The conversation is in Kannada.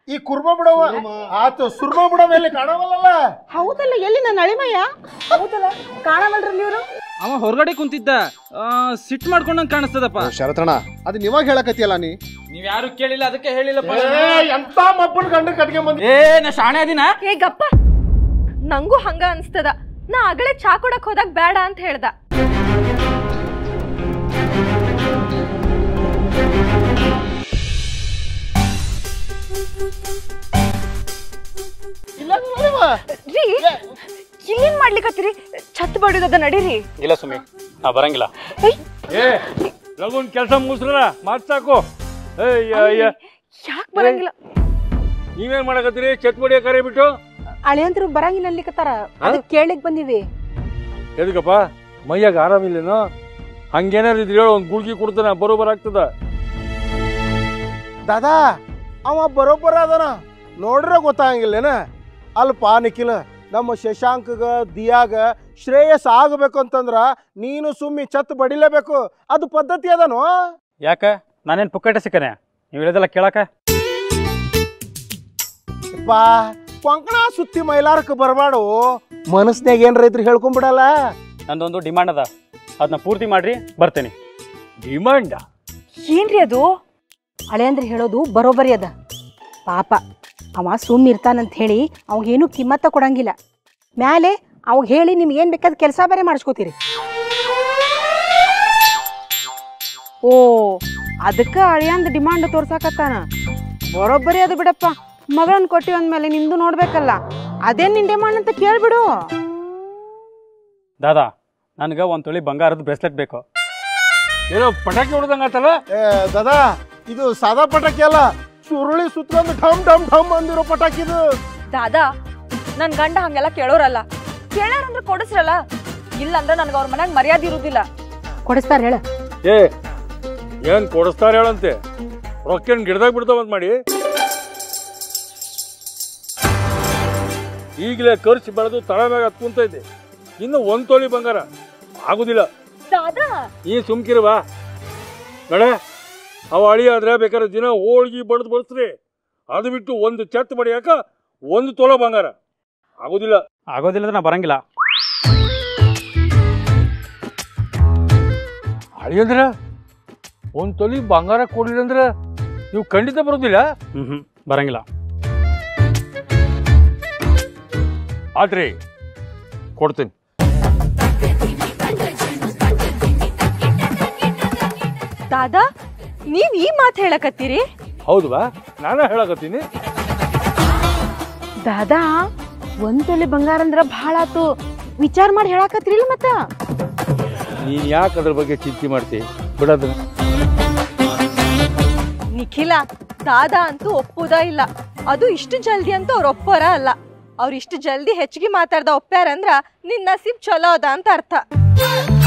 ಈ ಕುರ್ಮ ಬಿಡವ ಆತು ಸುರ್ಮ ಬಿಡವ ಎಲ್ಲಿ ಕಾಣವಲ್ಲ ಹೌದಲ್ಲ ಎಲ್ಲಿ ನನ್ನ ಅಳಿಮಯ್ಯ ಹೌದಲ್ಲ ಕಾಣವಲ್ರಲ್ಲಿ ಇವರು ಅವ ಹೊರಗಡೆ ಕುಂತಿದ್ದ ಸಿಟ್ ಮಾಡ್ಕೊಂಡಂಗ್ ಕಾಣಿಸ್ತದಪ್ಪ ಶರತ್ರಣ ಅದು ನಿವಾಗ ಹೇಳಕತ್ತಿಯಲ್ಲ ನೀ ನೀವ್ ಯಾರು ಕೇಳಿಲ್ಲ ಅದಕ್ಕೆ ಹೇಳಿಲ್ಲಪ್ಪ ಎಂತ ಮಬ್ಬನ್ ಗಂಡ ಕಟ್ಕೊಂಡ್ ಬಂದಿ ಏ ನಾ ಶಾಣೆ ಅದಿನ ಏ ಗಪ್ಪ ನಂಗೂ ಹಂಗ ಅನ್ಸ್ತದ ನಾ ಅಗಳೇ ಚಾ ಕೊಡಕ್ ಹೋದಾಗ ಬೇಡ ಅಂತ ಹೇಳ್ದ ಇಲ್ಲ ನೋಡವ್ವ. ರೀ ಇಲ್ಲೇನ್ ಮಾಡ್ಲಿಕತ್ತೀರಿ ಛತ್ ಬಡಿಯೋದ ನಡೀರಿ ಇಲ್ಲ ಸುಮ್ಮಿ ನಾ ಬರಂಗಿಲ್ಲ ಏ ಲಗುನ್ ಕೆಲಸ ಮುಗಿಸ್ರ ಮಾತ್ ಸಾಕು ಏಯ್ ಅಯ್ಯ ಯಾಕೆ ಬರಂಗಿಲ್ಲ ನೀವೇನ್ ಮಾಡಕತ್ತೀರಿ ಚಟ್ ಬಡಿಯ ಕರೆ ಬಿಟ್ಟು ಅಳಿಯಂದ್ರು ಬರಂಗಿಲ್ಲ ಅನ್ಲಿಕತ್ತಾರ ಅದಕ್ಕೆ ಕೇಳಿಕ್ ಬಂದಿವಿ ಎದಕ್ಕಪ್ಪ ಮೈಯಾಗ ಆರಾಮಿಲ್ಲೇನೋ ಹಂಗೇನಾರು ಇದ್ರೆ ಹೇಳು ಒಂದು ಗುಳ್ಗಿ ಕೊಡ್ತಾನ ಬರೋಬರ್ ಆಗ್ತದ ದಾದಾ ಅವ ಬರೋಬ್ಬರ ಅದನ ನೋಡ್ರೆ ಗೊತ್ತಾಗಂಗಿಲ್ಲೇನ ಅಲ್ಪ ನಿಖಿಲ ನಮ್ಮ ಶಶಾಂಕಗ ದಿಯಾಗ ಶ್ರೇಯಸ್ ಆಗಬೇಕು ಅಂತಂದ್ರ ನೀನು ಸುಮ್ಮಿ ಚತ್ ಬಡಿಲೇಬೇಕು ಅದು ಪದ್ಧತಿ ಅದನೋ ಯಾಕ ನಾನೇನ್ ಪುಕ್ಕಟೆ ಸಿಕ್ಕನೆ ನೀವು ಹೇಳಿದೆಲ್ಲ ಕೇಳಕ ಬಾ ಕೊಂಕಣ ಸುತ್ತಿ ಮೈಲಾರಕ್ಕೆ ಬರಬಾಡು ಮನಸ್ನ್ಯಾಗ ಏನ್ರ ಇದ್ರೆ ಹೇಳ್ಕೊಂಬಿಡಲ್ಲ ನಂದೊಂದು ಡಿಮಾಂಡ್ ಅದ ಅದನ್ನ ಪೂರ್ತಿ ಮಾಡ್ರಿ ಬರ್ತೇನೆ ಡಿಮಾಂಡ ಏನ್ರಿ ಅದು ಅಳಿಯಂದ್ರ ಹೇಳೋದು ಬರೋಬರಿ ಅದ ಪಾಪ ಅವ ಸುಮ್ಮ ಇರ್ತಾನಂತ ಹೇಳಿ ಅವಾಗೇನು ಕಿಮ್ಮತ್ತ ಕೊಡಂಗಿಲ್ಲ ಮ್ಯಾಲೆ ಅವಾಗ ಹೇಳಿ ನಿಮ್ಗೆ ಏನ್ ಬೇಕಾದ ಕೆಲಸ ಬೇರೆ ಮಾಡಿಸ್ಕೋತೀರಿ ಓ ಅದಕ್ಕ ಅಳಿಯಂದ ಡಿಮಾಂಡ್ ತೋರ್ಸಾಕತ್ತಾನ ಬರೋಬ್ಬರಿ ಅದು ಬಿಡಪ್ಪ ಮಗಳನ್ನ ಕೊಟ್ಟಿವಿ ಅಂದ್ಮೇಲೆ ನಿಂದು ನೋಡ್ಬೇಕಲ್ಲ ಅದೇನ್ ನಿನ್ ಡಿಮಾಂಡ್ ಅಂತ ಕೇಳ್ಬಿಡು ದಾದಾ ನನಗೆ ಒಂದು ತೊಳಿ ಬಂಗಾರದ ಬ್ರೇಸ್ಲೆಟ್ ಬೇಕು ಏನೋ ಪಟಾಕಿ ಹೊಡೆದಂಗ ಆತಲ್ಲ ಏ ದಾದಾ ಇದು ಸಾದಾ ಪಟಾಕಿ ಅಲ್ಲ ಸುರುಳಿ ಸುತ್ಕೊಂಡು ಢಮ್ ಢಮ್ ಢಮ್ ಅಂದಿರೋ ಪಟಾಕಿ ಇದು ದಾದಾ ನನ್ ಗಂಡ ಹಂಗೆಲ್ಲ ಕೇಳೋರಲ್ಲ ಕೇಳಾರಂದ್ರೆ ಕೊಡಿಸ್ರಲ್ಲ ಇಲ್ಲಂದ್ರೆ ನನ್ಗೆ ಅವ್ರ ಮನ್ಯಾಗ ಮರ್ಯಾದೆ ಇರುದಿಲ್ಲ ಕೊಡಿಸ್ತಾರ ಹೇಳ ಏ ಏನ್ ಕೊಡಿಸ್ತಾರ ಹೇಳಂತೆ ರೊಕ್ಕೇನ್ ಗಿಡದಾಗ ಬಿಡ್ತಾವಂತ ಮಾಡಿ ಈಗಲೇ ಖರ್ಚು ಬೆಳೆದು ತಳ ಮ್ಯಾಗ ಹತ್ಕೊಂತ ಇದೆ ಇನ್ನು ಒಂದ್ ತೊಲಿ ಬಂಗಾರ ಆಗುದಿಲ್ಲ ದಾದಾ ಈ ಸುಮ್ಕಿರುವ ನಡೆ ಅವ ಅಳಿ ಆದ್ರೆ ಬೇಕಾದ್ರೆ ದಿನ ಹೋಳ್ಗಿ ಬಡ್ದು ಬಡಿಸ್ರಿ ಅದು ಬಿಟ್ಟು ಒಂದು ಚತ್ ಬಡಿಯಾಕ ಒಂದು ತೊಲ ಬಂಗಾರ ಆಗುದಿಲ್ಲ ಆಗೋದಿಲ್ಲ ಅಂದ್ರೆ ನಾ ಬರಂಗಿಲ್ಲ ಅಳಿ ಅಂದ್ರೆ ಒಂದು ತೊಲಿ ಬಂಗಾರ ಕೊಡ್ಲಿಲ್ಲ ಅಂದ್ರೆ ನೀವು ಖಂಡಿತ ಬರೋದಿಲ್ಲ ಹ್ಮ್ ಹ್ಮ್ ಬರಂಗಿಲ್ಲ ಆತ್ರಿ ಕೊಡ್ತೀನಿ ದಾದಾ ನೀವ್ ಈ ಮಾತು ಹೇಳಕತ್ತೀರಿ ಹೌದವಾ ನಾನೇ ಹೇಳಕತ್ತೀನಿ ದಾದಾ ಒಂದ್ ತೊಲೆ ಬಂಗಾರ ಅಂದ್ರ ಭಾಳ ಆತು ವಿಚಾರ ಮಾಡಿ ಹೇಳಾಕತ್ರಿಲ್ಲ ಮತ್ತ ನೀನ್ ಯಾಕೆ ಅದ್ರ ಬಗ್ಗೆ ಚಿಂತೆ ಮಾಡ್ತಿ ಬಿಡೋದನ್ನ ನಿಖಿಲ ದಾದಾ ಅಂತೂ ಒಪ್ಪುದ ಇಲ್ಲ ಅದು ಇಷ್ಟು ಜಲ್ದಿ ಅಂತೂ ಅವ್ರು ಒಪ್ಪೋರ ಅಲ್ಲ ಅವ್ರು ಇಷ್ಟು ಜಲ್ದಿ ಹೆಚ್ಚಿಗೆ ಮಾತಾಡ್ದ ಒಪ್ಪ್ಯಾರಂದ್ರ ನಿನ್ ನಸೀಬ್ ಚಲೋ ಅದ ಅಂತ ಅರ್ಥ